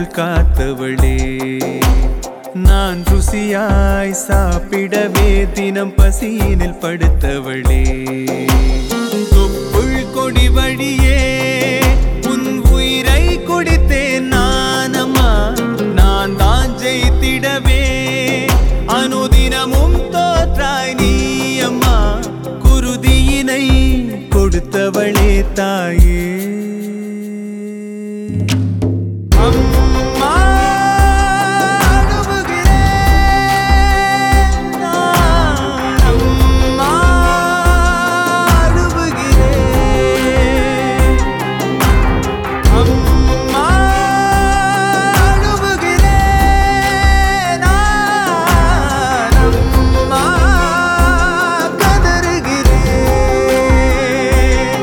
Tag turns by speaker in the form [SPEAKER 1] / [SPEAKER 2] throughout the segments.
[SPEAKER 1] கண்ணுக்குள் காத்தவளே நான் ருசியாய் சாப்பிடவே தினம் பசியினில் படுத்தவளே தொப்புள் கொடி வழியே உன் உயிரை குடித்தேன் நானம்மா நான் தான் ஜெயித்திடவே அனுதினமும் தோற்றாய் நீ அம்மா குருதியினை கொடுத்தவளே தாயே அம்மா அழுவுகிறேன் நான் அம்மா அழுவுகிறேன் அம்மா அழுவுகிறேன் நான் அம்மா கதறுகிறேன்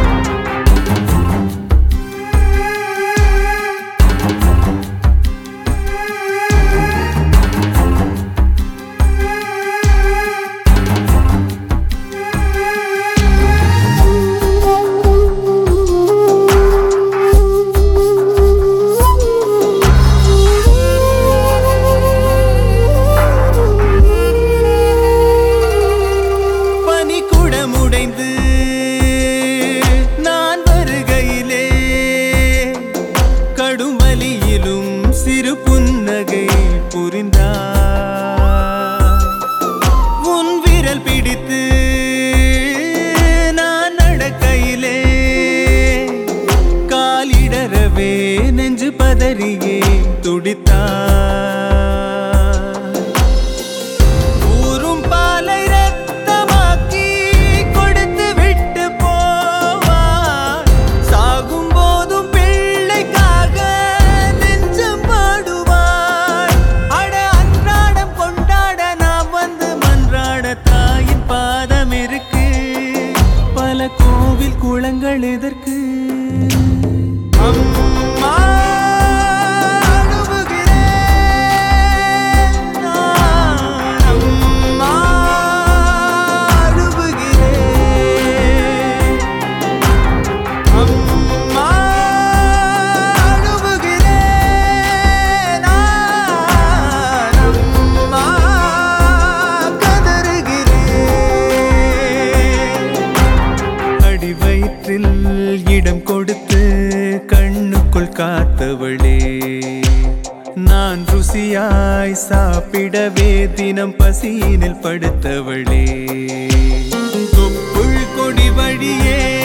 [SPEAKER 1] பனி குடமுடைந்து நான் வருகையிலே கடும் வலியிலும் சிறு புன்னகை புரிந்தார் உன் விரல் பிடித்து நான் நடக்கையிலே காலிடறவே நெஞ்சு பதறியே துடித்தார் ஊரும் பாலை ரத்தமாக்கி கொடுத்து விட்டு போவார் சாகும் போதும் பிள்ளைக்காக நெஞ்சம் பாடுவார் அட அன்றாடம் கொண்டாட நான் வந்து மன்றாட தாயின் பாதம் இருக்கு பல கோவில் குளங்கள் எதற்கு அம்மா அழுவுகிறேன் நான் அம்மா அழுவுகிறேன் அம்மா அழுவுகிறேன் நான் அம்மா கதறுகிறேன் அடி வயிற்றில் இடம் கொடுத்து கண்ணுக்குள் காத்தவளே நான் ருசியாய் சாப்பிடவே தினம் பசியினில் படுத்தவளே தொப்புள் கொடி வழியே